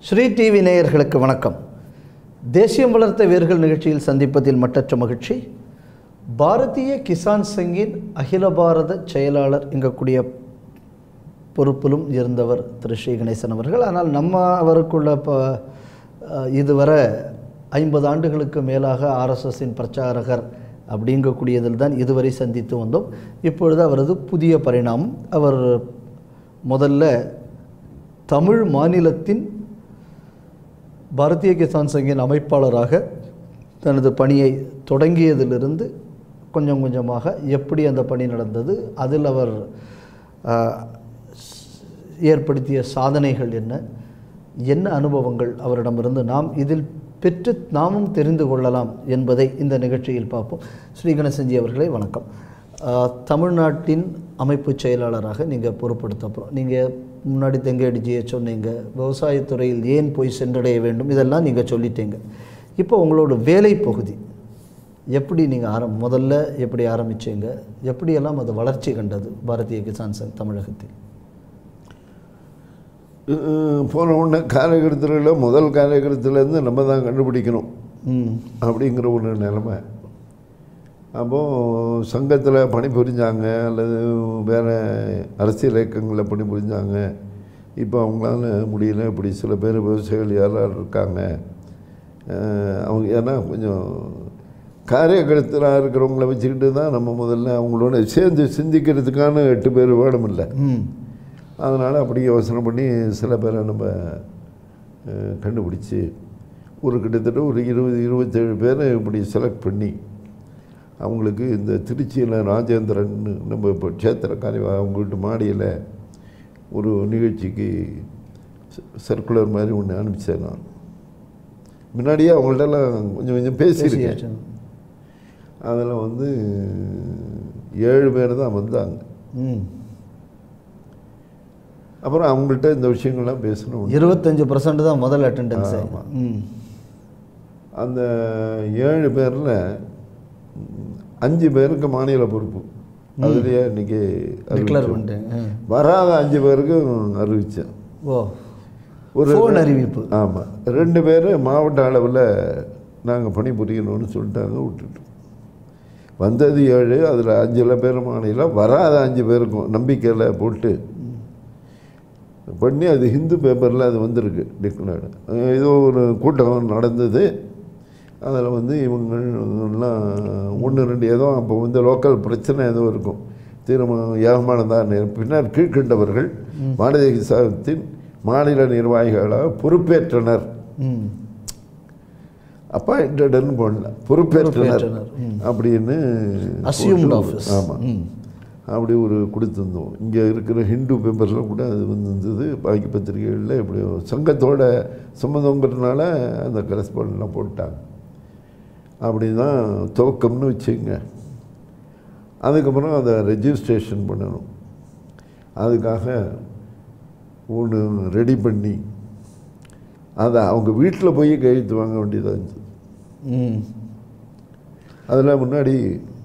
Sri TV நேயர்களுக்கு வணக்கம் தேசியம் வளர்த்த வேர்கள் நிகழ்ச்சியில் சந்திப்பதில் மட்டற்ற மகிழ்ச்சி பாரதிய கிசான் சங்கின் அகில பாரத செயலாளர் எங்கக்கூடிய பொறுப்பிலும் இருந்தவர் திரு ஸ்ரீ கணேசன் அவர்கள் ஆனால் நம்ம அவருக்குள்ள இப்போ இதுவரை ஐம்பது ஆண்டுகளுக்கு மேலாக ஆர்எஸ்எஸின் பிரச்சாரகர் அப்படிங்கக்கூடியதில் தான் இதுவரை சந்தித்து வந்தோம் இப்பொழுது அவரது புதிய பரிணாமம் அவர் முதல்ல தமிழ் மாநிலத்தின் பாரதிய கிசான் சங்கின் அமைப்பாளராக தனது பணியை தொடங்கியதிலிருந்து கொஞ்சம் கொஞ்சமாக எப்படி அந்த பணி நடந்தது அதில் அவர் ஆஹ், ஏற்படுத்திய சாதனைகள் என்ன என்ன அனுபவங்கள் அவரிடமிருந்து நாம் இதில் பெற்று நாமும் தெரிந்து கொள்ளலாம் என்பதை இந்த நிகழ்ச்சியில் பார்ப்போம் ஸ்ரீ கணேசன்ஜி அவர்களே வணக்கம் ஆஹ், தமிழ்நாட்டின் அமைப்பு செயலாளராக நீங்கள் பொறுப்படுத்த அப்புறம் நீங்கள் முன்னாடி தெங்கடிஜியை சொன்னீங்க விவசாயத்துறையில் ஏன் போய் சென்றடைய வேண்டும் இதெல்லாம் நீங்கள் சொல்லிட்டீங்க இப்போ உங்களோட வேலை பகுதி எப்படி நீங்கள் ஆரம் முதல்ல எப்படி ஆரம்பிச்சீங்க எப்படியெல்லாம் அது வளர்ச்சி கண்டது பாரதிய கிசான் சங் தமிழகத்தில் அஹ் போன உடனே காலகட்டத்தில் முதல் காலகட்டத்திலேருந்து நம்ம தான் கண்டுபிடிக்கணும் ம் அப்படிங்கிற ஒரு நிலைமை அப்போது சங்கத்தில் பணிபுரிஞ்சாங்க அல்லது வேறு அரசியல் இயக்கங்களில் பணிபுரிஞ்சாங்க இப்போ அவங்களால முடியல இப்படி சில பேர் விவசாயிகள் யாராவது இருக்காங்க அஹ் அவங்க ஏன்னா கொஞ்சம் காரியகர்த்தராக இருக்கிறவங்கள வச்சுக்கிட்டு தான் நம்ம முதல்ல அவங்களோட சேர்ந்து சிந்திக்கிறதுக்கான எட்டு பேர் வேணுமில்லை ம் அதனால் அப்படி யோசனை பண்ணி சில பேரை நம்ம அஹ், கண்டுபிடிச்சி ஒரு கிட்டத்தட்ட ஒரு இருபது இருபத்தேழு பேரை இப்படி செலக்ட் பண்ணி அவங்களுக்கு இந்த திருச்சியில் ராஜேந்திரன் நம்ம இப்போ க்ஷேத்திரக்காரி அவங்க வீட்டு மாடியில் ஒரு நிகழ்ச்சிக்கு சர்க்குலர் மாதிரி ஒன்று அனுப்பிச்சேன் நான் முன்னாடியே அவங்கள்ட்டலாம் கொஞ்சம் கொஞ்சம் பேசியிருக்கேன் பேசியாச்சு. அதில் வந்து ஏழு பேர் தான் வந்தாங்க ம் அப்புறம் அவங்கள்ட்ட இந்த விஷயங்கள்லாம் பேசணும் இருபத்தஞ்சு பர்சன்ட் தான் முதல் அட்டெண்டன்ஸ் ஆமா. ம் அந்த ஏழு பேரில் அஞ்சு பேருக்கு மாநில பொறுப்பு அதுலேயே இன்னைக்கு டிக்ளேர் அறிவிச்சோம். பண்ணிட்டேன் ம். வராத அஞ்சு பேருக்கும் அறிவித்தேன் ஓ ஒரு ஃபோன் அறிவிப்பு ஆமாம் ரெண்டு பேர் மாவட்ட அளவில் நாங்கள் பணிபுரியணும்னு சொல்லிட்டாங்க விட்டுட்டோம் வந்தது ஏழு அதில் அஞ்சில் பேர் மாநிலம் வராத அஞ்சு பேருக்கும் நம்பிக்கையில் போட்டு பண்ணி அது ஹிந்து பேப்பரில் அது வந்திருக்கு டிக்ளேர்டு ஏதோ ஒரு கூட்டம் நடந்தது அதில் வந்து இவங்கெல்லாம் ஒன்று ரெண்டு ஏதோ அப்போ வந்து லோக்கல் பிரச்சனை ஏதோ இருக்கும் தீர்மானம் ஏகமானதான் பின்னர் கீழ்கண்டவர்கள் மாநில கிசாரத்தின் மாநில நிர்வாகிகளாக பொறுப்பேற்றனர் ம் அப்பாயிண்டட்னு போடல பொறுப்பேற்றனர் பொறுப்பேற்றனர், ம். அப்படின்னு அசியூம்ட் போட்டு- ஆஃபீஸ் ஆமாம் ம் அப்படி ஒரு கொடுத்துருந்தோம் இங்கே இருக்கிற ஹிந்து பேப்பரில் கூட அது வந்து இருந்தது பாக்கி பத்திரிகைகளில் எப்படியோ சங்கத்தோட சம்மந்தங்கிறதுனால அந்த கரஸ்பாண்டெலாம் போட்டாங்க அப்படி தான் துவக்கம்னு வச்சுங்க அதுக்கப்புறம் அதை ரெஜிஸ்ட்ரேஷன் பண்ணணும் அதுக்காக ஒன்று ரெடி பண்ணி அதை அவங்க வீட்டில் போய் கையெழுத்து வாங்க வேண்டியதாக இருந்துச்சு ம் அதில் முன்னாடி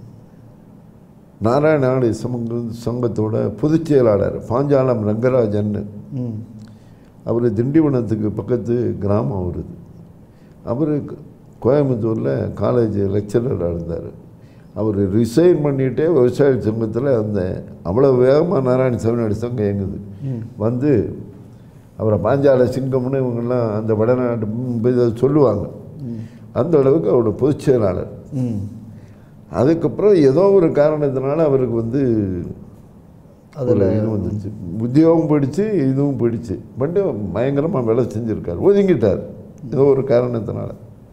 நாராயணாடி சமங்க சங்கத்தோட பொதுச் செயலாளர் பாஞ்சாலம் ரங்கராஜன் ம் அவர் திண்டிவனத்துக்கு பக்கத்து கிராமம் அவருது அவர் கோயம்புத்தூரில் காலேஜ் லெக்சரராக இருந்தார் அவர் ரிசைன் பண்ணிகிட்டே விவசாய சங்கத்தில் அந்த அவ்வளோ வேகமாக நாராயணசாமி நாயுடு சங்கம் இயங்குது வந்து அவரை பாஞ்சால சிங்கம்னு இவங்கெல்லாம் அந்த வடநாட்டு ம், இதை சொல்லுவாங்க அந்த அளவுக்கு அவரோட பொதுச் செயலாளர் ம் அதுக்கப்புறம் ஏதோ ஒரு காரணத்தினால அவருக்கு வந்து அதுல ஒரு இது வந்துச்சு உத்தியோகம் போயிடுச்சு இதுவும் போயிடுச்சு பட் பயங்கரமாக வேலை செஞ்சுருக்கார் ஒதுங்கிட்டார் ஏதோ ஒரு காரணத்தினால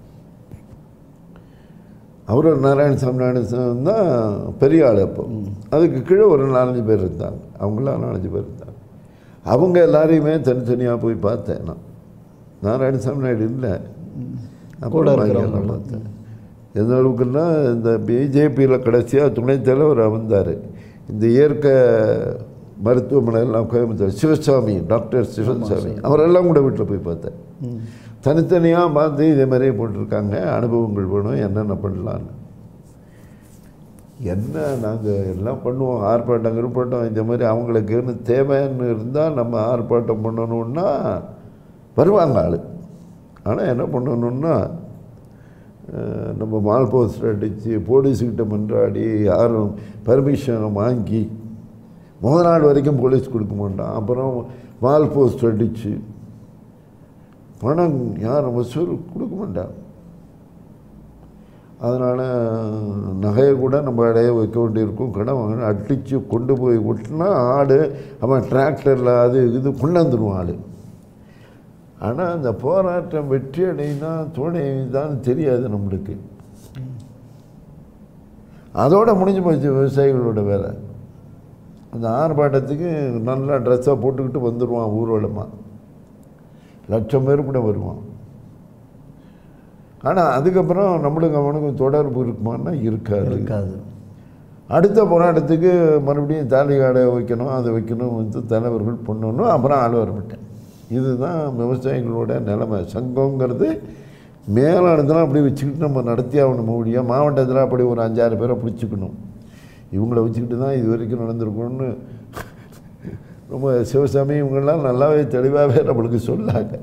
அவர் நாராயணசாமி நாராயணசாமி தான் பெரிய ஆள் அப்போ அதுக்கு கீழே ஒரு நாலஞ்சு பேர் இருந்தாங்க அவங்களாம் நாலஞ்சு பேர் இருந்தாங்க அவங்க எல்லாரையுமே தனித்தனியாக போய் பார்த்தேன் நான் நாராயணசாமி நாயுடு இல்லை கூட அப்புறம் இருக்கிறவங்க அங்கெல்லாம் பார்த்தேன் எந்த அளவுக்குன்னா இந்த பிஜேபியில் கடைசியாக துணைத் தலைவர் வந்தார் இந்த இயற்கை மருத்துவமனை எல்லாம் கோயம்புத்தூர் சிவசாமி டாக்டர் சிவசாமி அவரெல்லாம் கூட வீட்டில் போய் பார்த்தேன் தனித்தனியாக பார்த்து இதே மாதிரியே போட்டிருக்காங்க அனுபவங்கள் வேணும் என்னென்ன பண்ணலான்னு என்ன நாங்கள் எல்லாம் பண்ணுவோம் ஆர்ப்பாட்டம் கிருப்பாட்டம் இந்த மாதிரி அவங்களுக்கு என்ன தேவைன்னு இருந்தால் நம்ம ஆர்ப்பாட்டம் பண்ணணுன்னா வருவாங்க ஆள் ஆனால் என்ன பண்ணணுன்னா அஹ், நம்ம மால் போஸ்டர் அடித்து போலீஸுக்கிட்ட மன்றாடி யாரும் பர்மிஷன் வாங்கி முத நாள் வரைக்கும் போலீஸ் கொடுக்க மாட்டான் அப்புறம் மால் போஸ்ட் அடித்து பணம் யாரும் வசூல் கொடுக்க மாட்டான் அதனால் நகையை கூட நம்ம இடைய வைக்க வேண்டியிருக்கும் கடன் வாங்கணும் அடித்து கொண்டு போய் விட்டுனா ஆடு அவன் டிராக்டரில் அது இது கொண்டாந்துருவான் ஆள் ஆனால் அந்த போராட்டம் வெற்றி அடைதான் தோடைதான் தெரியாது நம்மளுக்கு அதோட முடிஞ்சு போச்சு விவசாயிகளோட வேலை அந்த ஆர்ப்பாட்டத்துக்கு நல்லா ட்ரெஸ்ஸாக போட்டுக்கிட்டு வந்துடுவான் ஊர்வலமாக லட்சம் பேர் கூட வருவான் ஆனால் அதுக்கப்புறம் நம்மளுக்கு அவனுக்கும் தொடர்பு இருக்குமான்னா இருக்காது இருக்காது அடுத்த போராட்டத்துக்கு மறுபடியும் தாலி காடை வைக்கணும் அதை வைக்கணும் வந்து தலைவர்கள் பண்ணணும் அப்புறம் ஆள் வரவிட்டேன் இதுதான் விவசாயிகளோட நிலைமை சங்கங்கிறது மேலானதெல்லாம் அப்படி வச்சுக்கிட்டு நம்ம நடத்தி ஆகணும் முடியும் மாவட்டத்தில் அப்படி ஒரு அஞ்சாறு பேரை பிடிச்சிக்கணும் இவங்கள வச்சுக்கிட்டு தான் இது வரைக்கும் நடந்திருக்கணும்னு ரொம்ப சிவசாமி இவங்கெல்லாம் நல்லாவே தெளிவாகவே நம்மளுக்கு சொல்லாங்க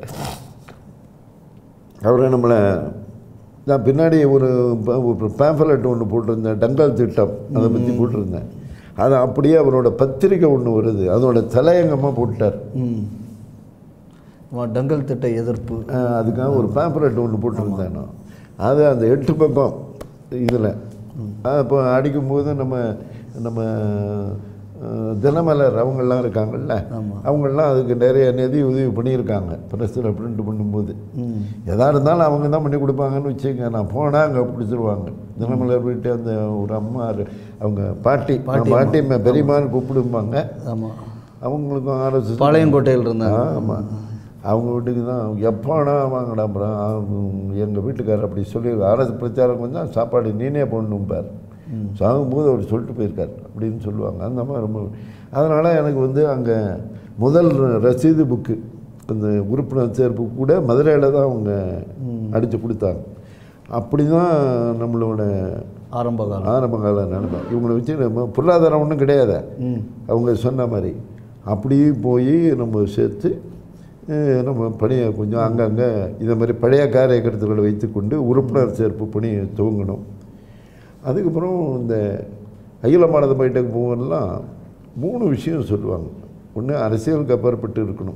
அவரை நம்மளை நான் பின்னாடி ஒரு பேம்பலெட் ஒன்று போட்டிருந்தேன் டங்கல் திட்டம் அதை பற்றி போட்டிருந்தேன் அது அப்படியே அவரோட பத்திரிக்கை ஒன்று வருது அதோட தலையங்கமாக போட்டார் ம் ஆமா, டங்கல் திட்ட எதிர்ப்பு அஹ் அதுக்காக ஒரு பேம்பலெட் ஒன்று போட்டிருந்தேன் நான் அது அந்த எட்டு பக்கம் இதில் இப்போ அடிக்கும்போது நம்ம நம்ம அஹ், தினமலர் அவங்கெல்லாம் இருக்காங்கல்ல ஆமா. அவங்கெல்லாம் அதுக்கு நிறைய நிதி உதவி பண்ணியிருக்காங்க ப்ரெஸ்ஸில் பிரிண்ட் பண்ணும்போது ம் எதா இருந்தாலும் அவங்க தான் பண்ணி கொடுப்பாங்கன்னு வச்சுக்கங்க நான் போனால் அங்கே பிடிச்சிருவாங்க தினமலர் வீட்டு அந்த ஒரு அம்மா இரு- அவங்க பாட்டி பாட்டி பாட்டி அம்மா பெரியம்மான்னு கூப்பிடுவாங்க ஆமாம் அவங்களுக்கும் ஆர்எஸ்எஸ் பாளையங்கோட்டையில் இருந்தாங்க ஆமாம் அவங்க வீட்டுக்கு தான் எப்போனா வாங்கடா அப்புறம் எங்கள் வீட்டுக்காரர் அப்படி சொல்லி அரசு பிரச்சாரம் கொஞ்சம் சாப்பாடு நீனே போடணும்பார் சாகும்போது அவர் சொல்லிட்டு போயிருக்கார் அப்படின்னு சொல்லுவாங்க அந்த மாதிரி ரொம்ப அதனால் எனக்கு வந்து அங்கே முதல் ரசீது புக்கு அந்த உறுப்பினர் சேர்ப்பு கூட மதுரையில் தான் அவங்க அடித்து கொடுத்தாங்க அப்படி தான் நம்மளோட ஆரம்ப காலம் ஆரம்ப கால நிலைமை இவங்களை வச்சு நம்ம பொருளாதாரம் ஒன்றும் கிடையாது ம் அவங்க சொன்ன மாதிரி அப்படியே போய் நம்ம சேர்த்து அஹ், நம்ம பணியை கொஞ்சம் அங்கங்கே இதை மாதிரி பழைய காரியக்கருத்துக்களை வைத்துக்கொண்டு உறுப்பினர் சேர்ப்பு பணியை துவங்கணும் அதுக்கப்புறம் இந்த அகில பாரத பைட்டக்கு போவெல்லாம் மூணு விஷயம் சொல்லுவாங்க ஒன்று அரசியலுக்கு அப்பாற்பட்டு இருக்கணும்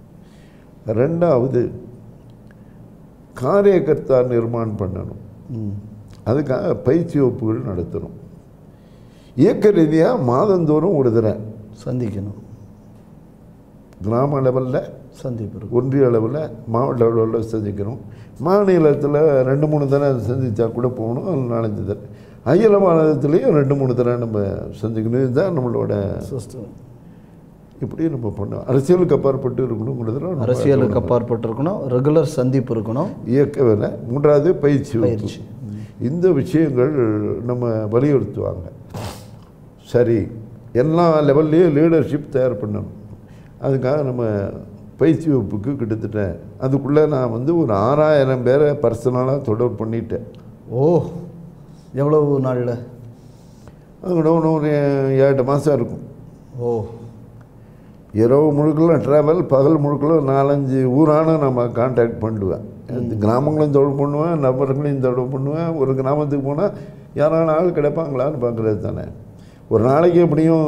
ரெண்டாவது காரியகர்த்தா நிர்மாணம் பண்ணணும் ம் அதுக்காக பயிற்சி வகுப்புகள் நடத்தணும் இயக்க ரீதியாக மாதந்தோறும் ஒரு தடவை சந்திக்கணும் கிராம லெவலில் சந்திப்பு இருக்கும் ஒன்றிய அளவில் மாவட்ட அளவில் சந்திக்கணும் மாநிலத்தில் ரெண்டு மூணு தடவை சந்தித்தா கூட போகணும் அது நாலஞ்சு தடவை அகில மாநிலத்திலையும் ரெண்டு மூணு தடவை நம்ம சந்திக்கணும் இதுதான் நம்மளோட சிஸ்டம் இப்படி நம்ம பண்ணோம் அரசியலுக்கு அப்பாற்பட்டு இருக்கணுங்கிறதுல நம்ம அரசியலுக்கு அப்பாற்பட்டு இருக்கணும் ரெகுலர் சந்திப்பு இருக்கணும் இயக்க வேலை மூன்றாவது பயிற்சி வகுப்பு. பயிற்சி. இந்த விஷயங்கள் நம்ம வலியுறுத்துவாங்க சரி எல்லா லெவல்லையும் லீடர்ஷிப் தயார் பண்ணணும் அதுக்காக நம்ம பயிற்சி வகுப்புக்கு கிட்டத்தட்ட அதுக்குள்ளே நான் வந்து ஒரு ஆறாயிரம் பேரை பர்சனலாக தொடர்பு பண்ணிட்டேன் ஓ எவ்வளவு நாளில் அது கூட இன்னும் ஒரு ஏழு மாதம் இருக்கும் ஓ இரவு முழுக்கெல்லாம் ட்ராவல் பகல் முழுக்கெல்லாம் நாலஞ்சு ஊரான நம்ம கான்டாக்ட் பண்ணுவேன் இந்த கிராமங்களையும் தொடர்பு பண்ணுவேன் நபர்களையும் தொடர்பு பண்ணுவேன் ஒரு கிராமத்துக்கு போனால் யாரான ஆள் கிடைப்பாங்களான்னு பார்க்குறது தானே ஒரு நாளைக்கு எப்படியும்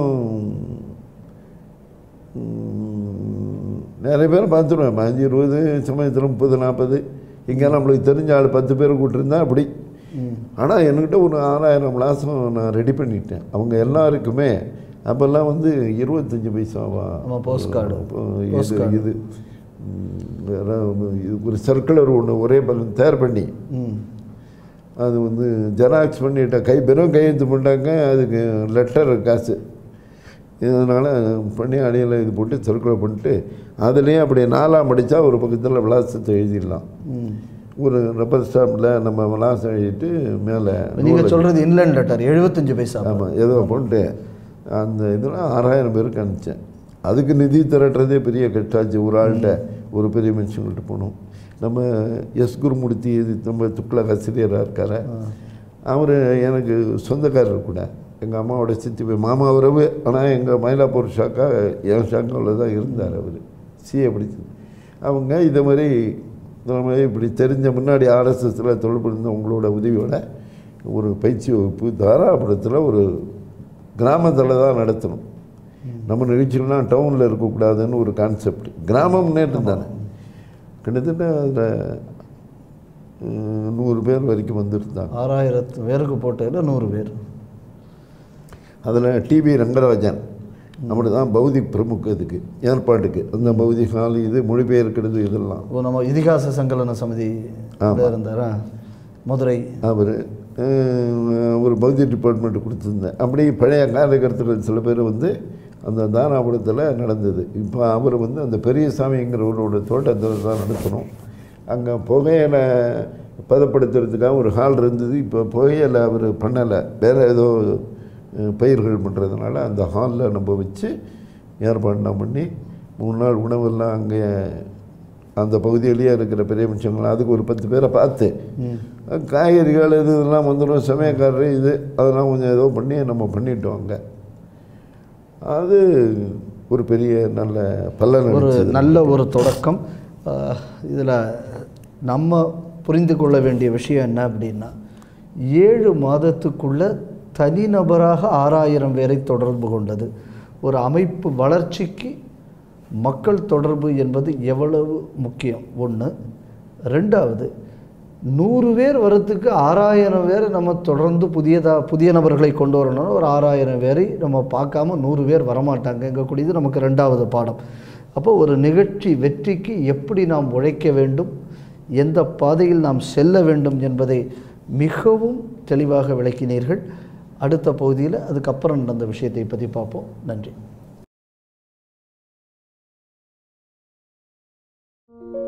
ம், நிறைய பேர் பார்த்துருவேன் பதினஞ்சு இருபது சமயத்தில் முப்பது நாற்பது இங்கே நம்மளுக்கு தெரிஞ்ச ஆள் பத்து பேர் கூட்டிருந்தா அப்படி ம் ஆனால் என்கிட்ட ஒரு ஆறாயிரம் விளாசம் நான் ரெடி பண்ணிட்டேன் அவங்க எல்லாருக்குமே அப்போல்லாம் வந்து இருபத்தஞ்சி பைசாவா ஆமா, postcard. அப்போ இது இது ம், வேற இது ஒரு சர்க்குலர் ஒன்று ஒரே பக்கம் தயார் பண்ணி ம் அது வந்து ஜெராக்ஸ் பண்ணிட்டேன் கை வெறும் கையெழுத்து பண்ணிட்டாங்க அதுக்கு லெட்டர் காசு இதனால் பண்ணி அடியில் இது போட்டு சர்க்குலர் பண்ணிட்டு அதுலேயே அப்படி நாலாம் படித்தா ஒரு பக்கத்தில் விலாசத்தை எழுதிடலாம் ம் ஒரு ரப்பர் ஸ்டாம்பில் நம்ம விலாசம் எழுதிட்டு மேலே நீங்கள் சொல்கிறது இன்லேண்ட் லெட்டர் எழுபத்தஞ்சு பைசா ஆமாம் ஏதோ போட்டு அந்த இதெல்லாம் ஆறாயிரம் பேருக்கு அனுப்பிச்சேன் அதுக்கு நிதி திரட்டுறதே பெரிய கட்டாச்சு ஒரு ஆள்கிட்ட ஒரு பெரிய மனுஷங்கள்ட்ட போனோம் நம்ம எஸ் குருமூர்த்தி இது நம்ம துக்ளக் ஆசிரியராக இருக்கார் அவர் எனக்கு சொந்தக்காரர் கூட எங்கள் அம்மாவோட சித்தி போய் மாமா உறவு ஆனால் எங்கள் மயிலாப்பூர் ஷாக்கா என் ஷாக்காவில் தான் இருந்தார் அவர் சிஏ படிச்சது அவங்க இதை மாதிரி இந்த மாதிரி இப்படி தெரிஞ்ச முன்னாடி ஆர்எஸ்எஸில் தொடர்பு இருந்தவங்களோட உதவியோட ஒரு பயிற்சி வகுப்பு தாராபுரத்தில் ஒரு கிராமத்தில் தான் நடத்தணும் நம்ம நிகழ்ச்சிகள்லாம் டவுனில் இருக்கக்கூடாதுன்னு ஒரு கான்செப்ட் கிராமம் முன்னேற்றம் தானே கிட்டத்தட்ட அதில் நூறு பேர் வரைக்கும் வந்துருந்தாங்க ஆறாயிரத்து பேருக்கு போட்டதில் நூறு பேர் அதில் டிவி ரங்கராஜன் அப்படி தான் பௌதிக் பிரமுக இதுக்கு ஏற்பாட்டுக்கு அந்த பௌதிக் ஹால் இது மொழிபெயர்க்கிறது இதெல்லாம் ஓ நம்ம இதிகாச சங்கலன சமிதி இருந்தாரா மதுரை அவர் ஒரு பௌதிக் டிபார்ட்மெண்ட் கொடுத்துருந்தேன் அப்படி பழைய காலகட்டத்தில் சில பேர் வந்து அந்த தாராபுரத்தில் நடந்தது இப்போ அவர் வந்து அந்த பெரியசாமிங்கிறவரோட தோட்டத்தில் தான் நடத்தணும் அங்கே புகையிலை பதப்படுத்துறதுக்காக ஒரு ஹால் இருந்தது இப்போ புகையிலை அவர் பண்ணலை வேறு ஏதோ அஹ், பயிர்கள் பண்ணுறதுனால அந்த ஹாலில் நம்ம வச்சு ஏற்பாடுலாம் பண்ணி மூணு நாள் உணவெல்லாம் அங்கே அந்த பகுதியிலேயே இருக்கிற பெரிய மிச்சங்கள் அதுக்கு ஒரு பத்து பேரை பார்த்து காய்கறிகள் இது இதெல்லாம் வந்துடும் சமயக்காரர் இது அதெல்லாம் கொஞ்சம் ஏதோ பண்ணி நம்ம பண்ணிட்டோம் அங்கே அது ஒரு பெரிய நல்ல பலன் ஒரு அளிச்சது. நல்ல ஒரு தொடக்கம் இதில் நம்ம புரிந்து கொள்ள வேண்டிய விஷயம் என்ன அப்படின்னா ஏழு மாதத்துக்குள்ள தனிநபராக ஆறாயிரம் பேரை தொடர்பு கொண்டது ஒரு அமைப்பு வளர்ச்சிக்கு மக்கள் தொடர்பு என்பது எவ்வளவு முக்கியம் ஒன்று ரெண்டாவது நூறு பேர் வரத்துக்கு ஆறாயிரம் பேர் நம்ம தொடர்ந்து புதியதாக புதிய நபர்களை கொண்டு வரணும்னா ஒரு ஆறாயிரம் பேரை நம்ம பார்க்காம நூறு பேர் வரமாட்டாங்கங்கக்கூடியது நமக்கு ரெண்டாவது பாடம் அப்போ ஒரு நிகழ்ச்சி வெற்றிக்கு எப்படி நாம் உழைக்க வேண்டும் எந்த பாதையில் நாம் செல்ல வேண்டும் என்பதை மிகவும் தெளிவாக விளக்கினீர்கள் அடுத்த பகுதியில் அதுக்கப்புறம் நடந்த விஷயத்தை பற்றி பார்ப்போம் நன்றி